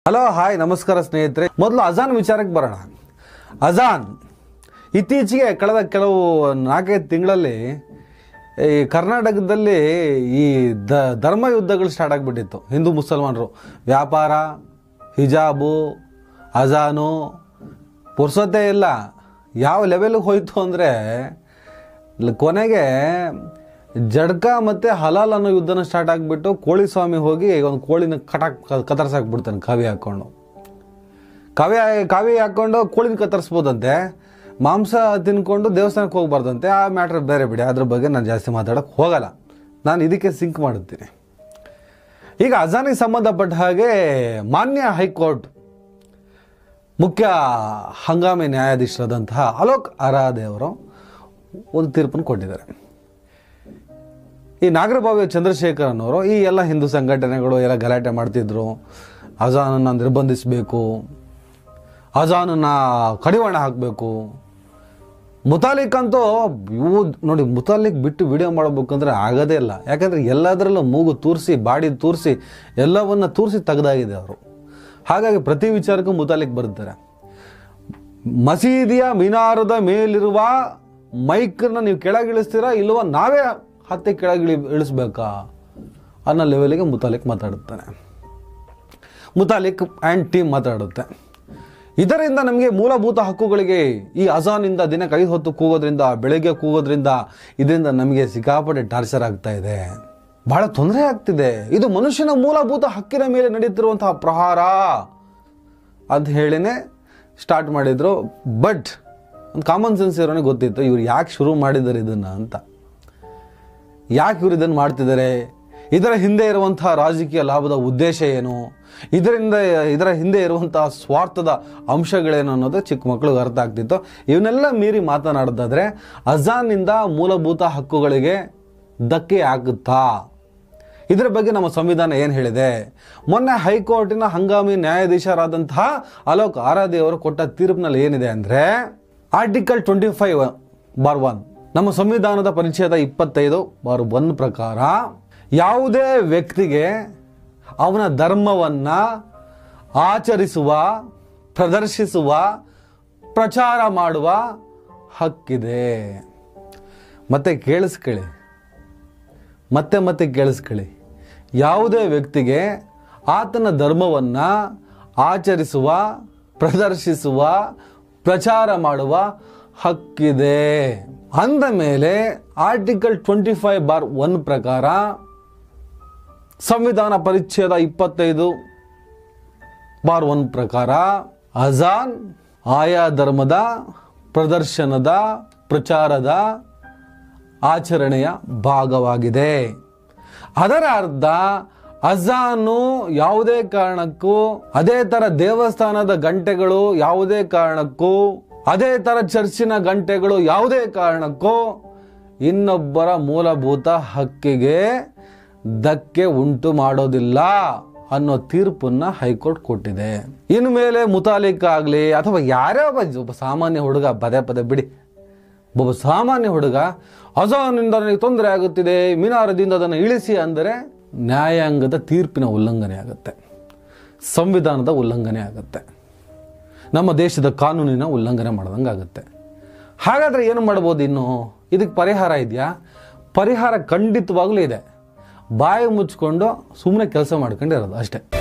hello hi ನಮಸ್ಕಾರ ಸ್ನೇಹಿತರೆ ಮೊದಲು ಅಜಾನ್ ವಿಚಾರಕ್ಕೆ ಬರೋಣ ಅಜಾನ್ ಇತ್ತೀಚೆಗೆ ಕಳೆದ ಕೆಲವು ನಾಲ್ಕೈದು ತಿಂಗಳಲ್ಲಿ ಈ ಕರ್ನಾಟಕದಲ್ಲಿ ಈ ದ ಧರ್ಮ ಯುದ್ಧಗಳು ಸ್ಟಾರ್ಟ್ ಆಗಿಬಿಟ್ಟಿತ್ತು ಹಿಂದೂ ಮುಸಲ್ಮಾನರು ವ್ಯಾಪಾರ ಹಿಜಾಬು ಅಜಾನು ಪುರ್ಸೊತ್ತೇ ಇಲ್ಲ ಯಾವ ಲೆವೆಲ್ಗೆ ಹೋಯ್ತು ಅಂದರೆ ಕೊನೆಗೆ ಜಡ್ಕ ಮತ್ತು ಹಲಾಲ್ ಅನ್ನೋ ಯುದ್ಧನ ಸ್ಟಾರ್ಟ್ ಆಗಿಬಿಟ್ಟು ಕೋಳಿ ಸ್ವಾಮಿ ಹೋಗಿ ಒಂದು ಕೋಳಿನ ಕಟಾಕ್ ಕತ್ತರಿಸಾಕ್ಬಿಡ್ತಾನೆ ಕಾವಿ ಹಾಕ್ಕೊಂಡು ಕಾವಿ ಕಾವಿ ಹಾಕ್ಕೊಂಡು ಕೋಳಿನ ಕತ್ತರಿಸ್ಬೋದಂತೆ ಮಾಂಸ ತಿನ್ಕೊಂಡು ದೇವಸ್ಥಾನಕ್ಕೆ ಹೋಗ್ಬಾರ್ದಂತೆ ಆ ಮ್ಯಾಟ್ರ್ ಬೇರೆ ಬಿಡಿ ಅದ್ರ ಬಗ್ಗೆ ನಾನು ಜಾಸ್ತಿ ಮಾತಾಡೋಕ್ಕೆ ಹೋಗಲ್ಲ ನಾನು ಇದಕ್ಕೆ ಸಿಂಕ್ ಮಾಡುತ್ತೀನಿ ಈಗ ಅಜಾನಿಗೆ ಸಂಬಂಧಪಟ್ಟ ಹಾಗೆ ಮಾನ್ಯ ಹೈಕೋರ್ಟ್ ಮುಖ್ಯ ಹಂಗಾಮಿ ನ್ಯಾಯಾಧೀಶರಾದಂತಹ ಅಲೋಕ್ ಅರಾಧೆ ಅವರು ಒಂದು ತೀರ್ಪನ್ನು ಕೊಟ್ಟಿದ್ದಾರೆ ಈ ನಾಗರಭಾವಿ ಚಂದ್ರಶೇಖರನ್ ಅವರು ಈ ಎಲ್ಲ ಹಿಂದೂ ಸಂಘಟನೆಗಳು ಎಲ್ಲ ಗಲಾಟೆ ಮಾಡ್ತಿದ್ರು ಅಜಾನನ್ನು ನಿರ್ಬಂಧಿಸಬೇಕು ಅಜಾನನ್ನು ಕಡಿವಾಣ ಹಾಕಬೇಕು ಮುತಾಲಿಕ್ ಅಂತೂ ಇವು ನೋಡಿ ಮುತಾಲಿಕ್ ಬಿಟ್ಟು ವಿಡಿಯೋ ಮಾಡಬೇಕಂದ್ರೆ ಆಗೋದೇ ಇಲ್ಲ ಯಾಕಂದರೆ ಎಲ್ಲದರಲ್ಲೂ ಮೂಗು ತೂರಿಸಿ ಬಾಡಿ ತೂರಿಸಿ ಎಲ್ಲವನ್ನ ತೂರಿಸಿ ತೆಗೆದಾಗಿದೆ ಅವರು ಹಾಗಾಗಿ ಪ್ರತಿ ವಿಚಾರಕ್ಕೂ ಮುತಾಲಿಕ್ ಬರುತ್ತಾರೆ ಮಸೀದಿಯ ಮಿನಾರದ ಮೇಲಿರುವ ಮೈಕನ್ನು ನೀವು ಕೆಳಗಿಳಿಸ್ತೀರಾ ಇಲ್ವಾ ನಾವೇ ಹತ್ತೆ ಕೆಳಗಿಳಿ ಇಳಿಸ್ಬೇಕಾ ಅನ್ನೋ ಲೆವೆಲಿಗೆ ಮುತಾಲಿಕ್ ಮಾತಾಡುತ್ತಾನೆ ಮುತಾಲಿಕ್ ಆ್ಯಂಡ್ ಟೀಮ್ ಮಾತಾಡುತ್ತೆ ಇದರಿಂದ ನಮಗೆ ಮೂಲಭೂತ ಹಕ್ಕುಗಳಿಗೆ ಈ ಅಜಾನಿಂದ ದಿನಕ್ಕೆ ಐದು ಹೊತ್ತು ಕೂಗೋದ್ರಿಂದ ಬೆಳಗ್ಗೆ ಕೂಗೋದ್ರಿಂದ ಇದರಿಂದ ನಮಗೆ ಸಿಕ್ಕಾಪಟ್ಟೆ ಟಾರ್ಚರ್ ಆಗ್ತಾ ಇದೆ ಬಹಳ ತೊಂದರೆ ಆಗ್ತಿದೆ ಇದು ಮನುಷ್ಯನ ಮೂಲಭೂತ ಹಕ್ಕಿನ ಮೇಲೆ ನಡೀತಿರುವಂತಹ ಪ್ರಹಾರ ಅಂತ ಹೇಳಿನೇ ಸ್ಟಾರ್ಟ್ ಮಾಡಿದ್ರು ಬಟ್ ಒಂದು ಕಾಮನ್ ಸೆನ್ಸ್ ಇರೋನಿಗೆ ಗೊತ್ತಿತ್ತು ಇವ್ರು ಯಾಕೆ ಶುರು ಮಾಡಿದ್ದಾರೆ ಇದನ್ನು ಅಂತ ಯಾಕೆ ಇವರು ಇದನ್ನು ಮಾಡ್ತಿದ್ದಾರೆ ಇದರ ಹಿಂದೆ ಇರುವಂತಹ ರಾಜಕೀಯ ಲಾಭದ ಉದ್ದೇಶ ಏನು ಇದರಿಂದ ಇದರ ಹಿಂದೆ ಇರುವಂತಹ ಸ್ವಾರ್ಥದ ಅಂಶಗಳೇನು ಅನ್ನೋದು ಚಿಕ್ಕ ಮಕ್ಕಳಿಗೆ ಅರ್ಥ ಆಗ್ತಿತ್ತು ಇವನ್ನೆಲ್ಲ ಮೀರಿ ಮಾತನಾಡೋದಾದ್ರೆ ಅಜಾನ್ನಿಂದ ಮೂಲಭೂತ ಹಕ್ಕುಗಳಿಗೆ ಧಕ್ಕೆ ಆಗುತ್ತಾ ಇದರ ಬಗ್ಗೆ ನಮ್ಮ ಸಂವಿಧಾನ ಏನು ಹೇಳಿದೆ ಮೊನ್ನೆ ಹೈಕೋರ್ಟಿನ ಹಂಗಾಮಿ ನ್ಯಾಯಾಧೀಶರಾದಂತಹ ಅಲೋಕ್ ಆರಾಧೆ ಅವರು ಕೊಟ್ಟ ತೀರ್ಪಿನಲ್ಲಿ ಏನಿದೆ ಅಂದರೆ article twenty five bar one ನಮ್ಮ ಸಂವಿಧಾನದ ಪರಿಚಯದ ಇಪ್ಪತ್ತೈದು ಬಾರ್ ಒನ್ ಪ್ರಕಾರ ಯಾವುದೇ ವ್ಯಕ್ತಿಗೆ ಅವನ ಧರ್ಮವನ್ನು ಆಚರಿಸುವ ಪ್ರದರ್ಶಿಸುವ ಪ್ರಚಾರ ಮಾಡುವ ಹಕ್ಕಿದೆ ಮತ್ತೆ ಕೇಳಿಸ್ಕೊಳ್ಳಿ ಮತ್ತೆ ಮತ್ತೆ ಕೇಳಿಸ್ಕೊಳ್ಳಿ ಯಾವುದೇ ವ್ಯಕ್ತಿಗೆ ಆತನ ಧರ್ಮವನ್ನು ಆಚರಿಸುವ ಪ್ರದರ್ಶಿಸುವ ಪ್ರಚಾರ ಮಾಡುವ ಹಕ್ಕಿದೆ ಅಂದ ಮೇಲೆ article twenty five bar one ಪ್ರಕಾರ ಸಂವಿಧಾನ ಪರಿಚ್ಛೇದ ಇಪ್ಪತ್ತೈದು ಬಾರ್ ಒನ್ ಪ್ರಕಾರ ಅಜಾನ್ ಆಯಾ ಧರ್ಮದ ಪ್ರದರ್ಶನದ ಪ್ರಚಾರದ ಆಚರಣೆಯ ಭಾಗವಾಗಿದೆ ಅದರ ಅರ್ಥ ಅಜಾನು ಯಾವುದೇ ಕಾರಣಕ್ಕೂ ಅದೇ ತರ ದೇವಸ್ಥಾನದ ಗಂಟೆಗಳು ಯಾವುದೇ ಕಾರಣಕ್ಕೂ ಅದೇ ತರ ಚರ್ಚಿನ ಗಂಟೆಗಳು ಯಾವುದೇ ಕಾರಣಕ್ಕೂ ಇನ್ನೊಬ್ಬರ ಮೂಲಭೂತ ಹಕ್ಕಿಗೆ ಧಕ್ಕೆ ಉಂಟು ಮಾಡೋದಿಲ್ಲ ಅನ್ನೋ ತೀರ್ಪನ್ನ ಹೈಕೋರ್ಟ್ ಕೊಟ್ಟಿದೆ ಇನ್ನು ಮೇಲೆ ಮುತಾಲಿಕ್ ಆಗಲಿ ಅಥವಾ ಯಾರೇ ಒಬ್ಬ ಒಬ್ಬ ಸಾಮಾನ್ಯ ಹುಡುಗ ಪದೇ ಪದೇ ಬಿಡಿ ಒಬ್ಬ ಸಾಮಾನ್ಯ ಹುಡುಗ ಅಜಾನಿಂದ ನನಗೆ ತೊಂದರೆ ಆಗುತ್ತಿದೆ ಮಿನಾರದಿಂದ ಅದನ್ನು ಇಳಿಸಿ ಅಂದರೆ ನ್ಯಾಯಾಂಗದ ತೀರ್ಪಿನ ಉಲ್ಲಂಘನೆ ಆಗುತ್ತೆ ಸಂವಿಧಾನದ ಉಲ್ಲಂಘನೆ ಆಗುತ್ತೆ ನಮ್ಮ ದೇಶದ ಕಾನೂನಿನ ಉಲ್ಲಂಘನೆ ಮಾಡ್ದಂಗೆ ಆಗುತ್ತೆ ಹಾಗಾದರೆ ಏನು ಮಾಡ್ಬೋದು ಇನ್ನು ಇದಕ್ಕೆ ಪರಿಹಾರ ಇದೆಯಾ ಪರಿಹಾರ ಖಂಡಿತವಾಗ್ಲೂ ಇದೆ ಬಾಯಿ ಮುಚ್ಕೊಂಡು ಸುಮ್ಮನೆ ಕೆಲಸ ಮಾಡ್ಕೊಂಡಿರೋದು ಅಷ್ಟೇ